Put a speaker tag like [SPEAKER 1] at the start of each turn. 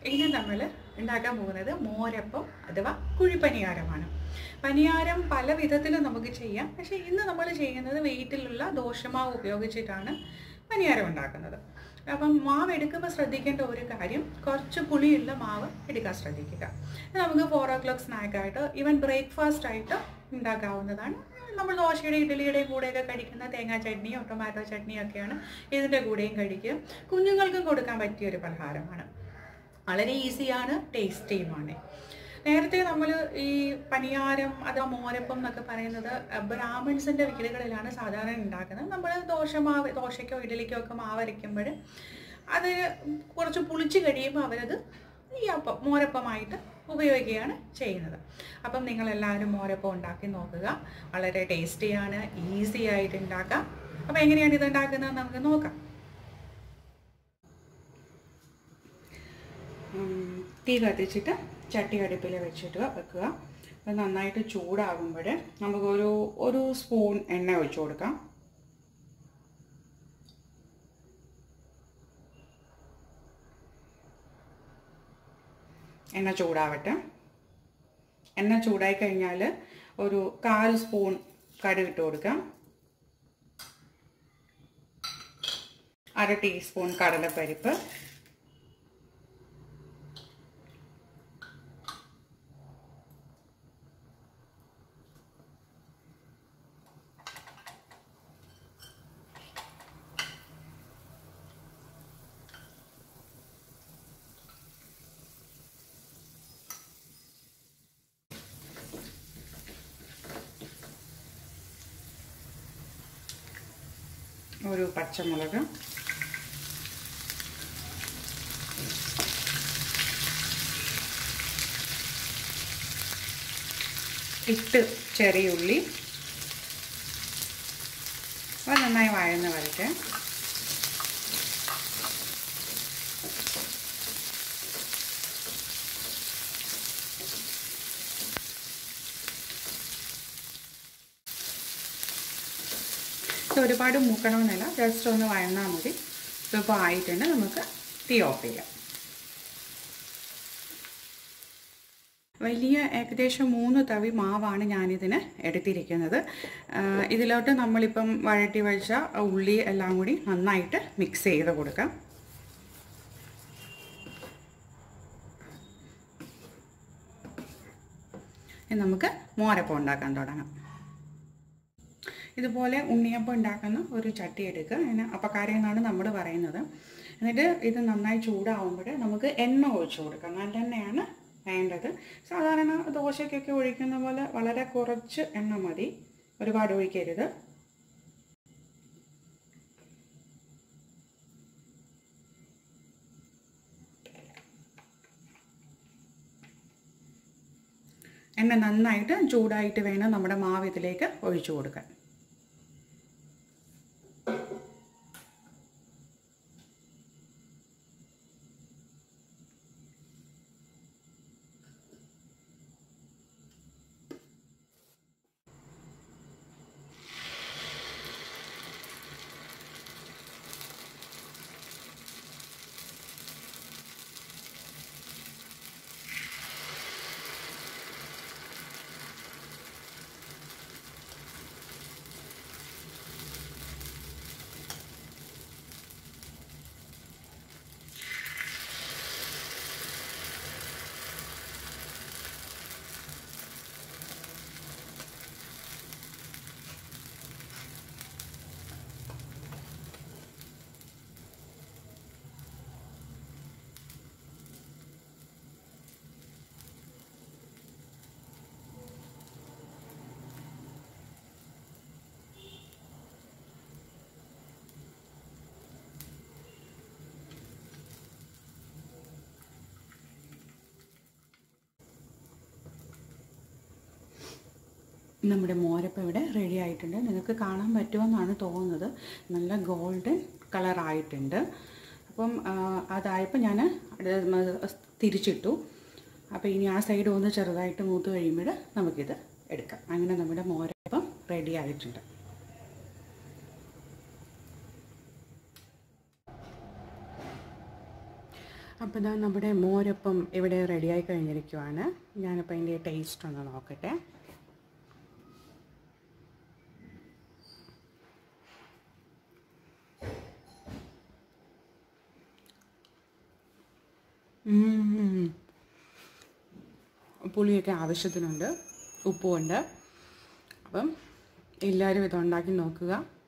[SPEAKER 1] ഇനി നമ്മൾ ഉണ്ടാക്കാൻ പോകുന്നത് മോരപ്പം അഥവാ കുഴിപ്പനിയാരമാണ് പനിയാരം പല വിധത്തിലും നമുക്ക് ചെയ്യാം പക്ഷേ ഇന്ന് നമ്മൾ ചെയ്യുന്നത് വെയിറ്റിലുള്ള ദോശമാവ് ഉപയോഗിച്ചിട്ടാണ് പനിയാരം ഉണ്ടാക്കുന്നത് അപ്പം മാവ് എടുക്കുമ്പോൾ ശ്രദ്ധിക്കേണ്ട ഒരു കാര്യം കുറച്ച് പുളിയുള്ള മാവ് എടുക്കാൻ ശ്രദ്ധിക്കുക ഇത് നമുക്ക് ഫോർ ഓ ക്ലോക്ക് സ്നാക്കായിട്ട് ഈവൻ ബ്രേക്ക്ഫാസ്റ്റ് ആയിട്ട് ഉണ്ടാക്കാവുന്നതാണ് നമ്മൾ ദോശയുടെ ഇഡ്ഡലിയുടെയും കൂടെയൊക്കെ കഴിക്കുന്ന തേങ്ങാ ചട്നിയോ ടൊമാറ്റോ ചട്നിയോ ഒക്കെയാണ് ഇതിൻ്റെ കൂടെയും കഴിക്കുക കുഞ്ഞുങ്ങൾക്കും കൊടുക്കാൻ പറ്റിയ ഒരു പലഹാരമാണ് വളരെ ഈസിയാണ് ടേസ്റ്റിയുമാണ് നേരത്തെ നമ്മൾ ഈ പനിയാരം അഥവാ മോരപ്പം എന്നൊക്കെ പറയുന്നത് ബ്രാഹ്മിൺസിൻ്റെ വീടുകളിലാണ് സാധാരണ ഉണ്ടാക്കുന്നത് നമ്മൾ ദോശ മാവ് ദോശയ്ക്കോ ഇഡലിക്കോ ഒക്കെ മാവ് അരയ്ക്കുമ്പോൾ അത് കുറച്ച് പുളിച്ച് കഴിയുമ്പോൾ അവരത് ഈ അപ്പം മോരപ്പമായിട്ട് ഉപയോഗിക്കുകയാണ് ചെയ്യുന്നത് അപ്പം നിങ്ങളെല്ലാവരും മോരപ്പം ഉണ്ടാക്കി നോക്കുക വളരെ ടേസ്റ്റിയാണ് ഈസി ആയിട്ട് ഉണ്ടാക്കാം അപ്പം എങ്ങനെയാണ് ഇത് ഉണ്ടാക്കുന്നത് നമുക്ക് നോക്കാം ഉം, തീ കത്തിച്ചിട്ട് ചട്ടി അടുപ്പിൽ വെച്ചിട്ട് വെക്കുക അത് നന്നായിട്ട് ചൂടാകുമ്പോൾ നമുക്കൊരു ഒരു സ്പൂൺ എണ്ണ ഒഴിച്ചു കൊടുക്കാം എണ്ണ ചൂടാവട്ടെ എണ്ണ ചൂടായി കഴിഞ്ഞാൽ ഒരു കാൽ സ്പൂൺ കടുക് ഇട്ട് കൊടുക്കാം അര ടീസ്പൂൺ കടലപ്പരിപ്പ് ഒരു പച്ചമുളക് ഇട്ട് ചെറിയ ഉള്ളി അത് നന്നായി വഴന്ന് വരട്ടെ ഇത് ഒരുപാട് മൂക്കണമെന്നില്ല ജസ്റ്റ് ഒന്ന് വഴന്നാൽ മതി ഇതിപ്പോൾ ആയിട്ടുണ്ട് നമുക്ക് തീ ഓഫ് ചെയ്യാം വലിയ ഏകദേശം മൂന്ന് തവി മാവാണ് ഞാനിതിന് എടുത്തിരിക്കുന്നത് ആഹ് ഇതിലോട്ട് നമ്മളിപ്പം വഴറ്റി വെച്ച ഉള്ളി എല്ലാം കൂടി നന്നായിട്ട് മിക്സ് ചെയ്ത് കൊടുക്കാം ഇനി നമുക്ക് മോരപ്പം ഉണ്ടാക്കാൻ തുടങ്ങാം ഇതുപോലെ ഉണ്ണിയപ്പം ഉണ്ടാക്കുന്ന ഒരു ചട്ടി എടുക്കുക അതിന് അപ്പക്കാരി എന്നാണ് നമ്മൾ പറയുന്നത് എന്നിട്ട് ഇത് നന്നായി ചൂടാവുമ്പോൾ നമുക്ക് എണ്ണ ഒഴിച്ചു കൊടുക്കാം നല്ലെണ്ണയാണ് വേണ്ടത് സാധാരണ ദോശയ്ക്കൊക്കെ ഒഴിക്കുന്ന പോലെ വളരെ കുറച്ച് എണ്ണ മതി ഒരുപാട് ഒഴിക്കരുത് എണ്ണ നന്നായിട്ട് ചൂടായിട്ട് വേണം നമ്മുടെ മാവ് ഇതിലേക്ക് ഒഴിച്ചു കൊടുക്കാൻ നമ്മുടെ മോരപ്പം ഇവിടെ റെഡി ആയിട്ടുണ്ട് നിങ്ങൾക്ക് കാണാൻ പറ്റുമെന്നാണ് തോന്നുന്നത് നല്ല ഗോൾഡൻ കളറായിട്ടുണ്ട് അപ്പം ആ, അതായപ്പോൾ ഞാൻ തിരിച്ചിട്ടു അപ്പോൾ ഇനി ആ സൈഡ് ഒന്ന് ചെറുതായിട്ട് മൂത്ത് കഴിയുമ്പോൾ നമുക്കിത് എടുക്കാം അങ്ങനെ നമ്മുടെ മോരപ്പം റെഡി ആയിട്ടുണ്ട്
[SPEAKER 2] അപ്പോൾ ഇതാ നമ്മുടെ മോരപ്പം ഇവിടെ റെഡിയായി കഴിഞ്ഞിരിക്കുവാണ് ഞാനിപ്പോൾ അതിൻ്റെ ടേസ്റ്റ് ഒന്ന് നോക്കട്ടെ ഉം. പുളിയൊക്കെ ആവശ്യത്തിനുണ്ട് ഉപ്പുമുണ്ട് അപ്പം എല്ലാവരും ഇത് ഉണ്ടാക്കി നോക്കുക